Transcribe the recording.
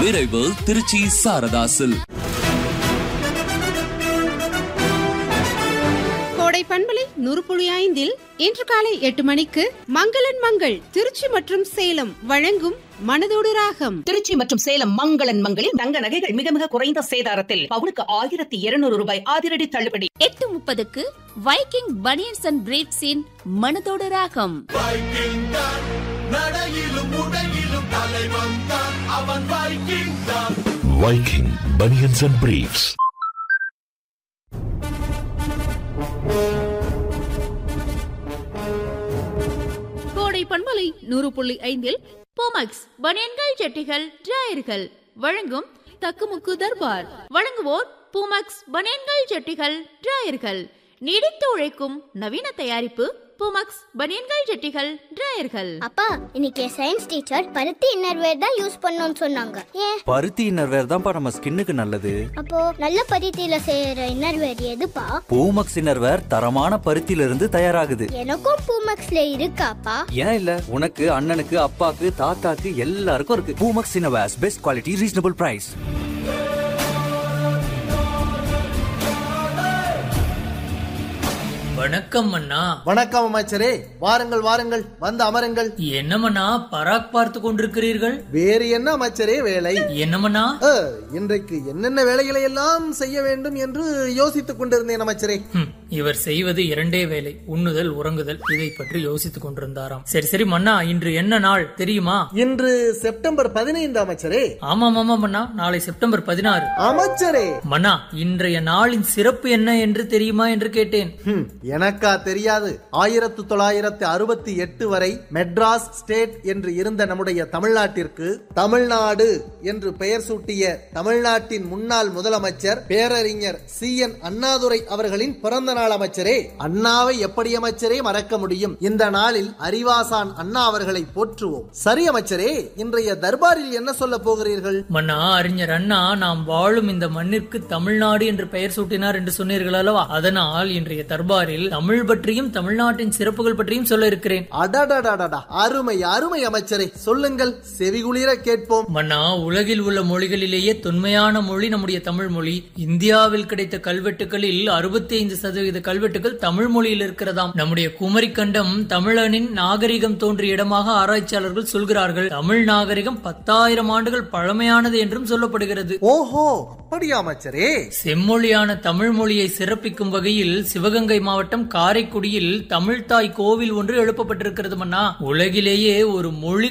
விரைவு திருச்சி சாரதாசில் கோடை பண்பலை நூறு ஐந்தில் இன்று காலை எட்டு மணிக்கு மங்களன் மங்கள் திருச்சி மற்றும் சேலம் வழங்கும் மனதோடு ராகம் திருச்சி மற்றும் சேலம் மங்களன் மங்களில் தங்க நகைகள் மிக மிக குறைந்த சேதாரத்தில் பவுனுக்கு ஆயிரத்தி இருநூறு ரூபாய் அதிரடி தள்ளுபடி எட்டு முப்பதுக்கு வைக்கிங் பனியன்ஸ் அண்ட் பிரீட்ஸின் மனதோடு ராகம் Viking Bunions and Briefs. கோடை பண்பலை நூறு புள்ளி ஐந்தில் போமக்ஸ் பனியன்கள் ஜட்டிகள் டிராயர்கள் வழங்கும் தக்குமுக்கு தர்பார் வழங்குவோர் பூமக்ஸ் பனியன்கள் ஜட்டிகள் டிராயர்கள் நீடித்து உழைக்கும் நவீன தயாரிப்பு பூமக்ஸ் பனியன்கள் ஜட்டிகள் டிராயர்கள் அப்பா இன்னைக்கு சயின்ஸ் டீச்சர் பருத்தி இன்னர்வேர் தான் யூஸ் பண்ணணும்னு சொன்னாங்க ஏன் பருத்தி இன்னர்வேர் தான்ப்பா நம்ம ஸ்கின்னுக்கு நல்லது அப்போ நல்ல பருத்தியில செய்யற இன்னர்வேர் எதுப்பா பூமக்ஸ் இன்னர்வேர் தரமான பருத்தியில இருந்து தயாராகுது எனக்கும் பூமக்ஸ்ல இருக்காப்பா ஏன் இல்ல உனக்கு அண்ணனுக்கு அப்பாக்கு தாத்தாக்கு எல்லாருக்கும் இருக்கு Poomex innerwears best quality reasonable price வணக்கம் அண்ணா வணக்கம் அமைச்சரே வாருங்கள் வாருங்கள் வந்து அமருங்கள் என்னமண்ணா பராக் பார்த்து கொண்டிருக்கிறீர்கள் வேறு என்ன அமைச்சரே வேலை என்னமண்ணா அ, இன்றைக்கு என்னென்ன வேலைகளை எல்லாம் செய்ய வேண்டும் என்று யோசித்துக் கொண்டிருந்தேன் அமைச்சரே ஹம், இவர் செய்வது இரண்டே வேலை உண்ணுதல் உறங்குதல் இதை பற்றி யோசித்துக் கொண்டிருந்தாராம் சரி சரி மன்னா இன்று என்ன நாள் தெரியுமா இன்று செப்டம்பர் பதினைந்து அமைச்சரே ஆமாம் ஆமாம் மன்னா நாளை செப்டம்பர் பதினாறு அமைச்சரே மன்னா இன்றைய நாளின் சிறப்பு என்ன என்று தெரியுமா என்று கேட்டேன் ஹம், எனக்கா தெரியாது ஆயிரத்து தொள்ளாயிரத்து அறுபத்தி எட்டு வரை மெட்ராஸ் ஸ்டேட் என்று இருந்த நம்முடைய தமிழ்நாட்டிற்கு தமிழ்நாடு என்று பெயர் சூட்டிய தமிழ்நாட்டின் முன்னாள் முதலமைச்சர் பேரறிஞர் சி என் அண்ணாதுரை அவர்களின் பிறந்த நாள் அமைச்சரே அண்ணாவை எப்படி அமைச்சரே மறக்க முடியும் இந்த நாளில் அறிவாசான் அண்ணா அவர்களை போற்றுவோம் சரி அமைச்சரே இன்றைய தர்பாரில் என்ன சொல்ல போகிறீர்கள் மன்னா அறிஞர் அண்ணா நாம் வாழும் இந்த மண்ணிற்கு தமிழ்நாடு என்று பெயர் சூட்டினார் என்று சொன்னீர்கள் அல்லவா அதனால் இன்றைய தர்பாரில் தமிழ் பற்றியும் தமிழ்நாட்டின் சிறப்புகள் பற்றியும் சொல்ல இருக்கிறேன் அடடடடடா அருமை அருமை அமைச்சரே சொல்லுங்கள் செவிகுளிர கேட்போம் மன்னா உலகில் உள்ள மொழிகளிலேயே தொன்மையான மொழி நம்முடைய தமிழ் மொழி இந்தியாவில் கிடைத்த கல்வெட்டுகளில் அறுபத்தி ஐந்து சதவீத கல்வெட்டுகள் தமிழ் மொழியில் இருக்கிறதாம் நம்முடைய குமரிக்கண்டம் தமிழனின் நாகரிகம் தோன்றிய இடமாக ஆராய்ச்சியாளர்கள் சொல்கிறார்கள் தமிழ் நாகரிகம் பத்தாயிரம் ஆண்டுகள் பழமையானது என்றும் சொல்லப்படுகிறது ஓஹோ அப்படியா அமைச்சரே செம்மொழியான தமிழ் மொழியை சிறப்பிக்கும் வகையில் சிவகங்கை மாவட்டம் காரைக்குடியில் தமிழ்தாய் கோவில் ஒன்று எழுப்பப்பட்டிருக்கிறது மன்னா உலகிலேயே ஒரு மொழி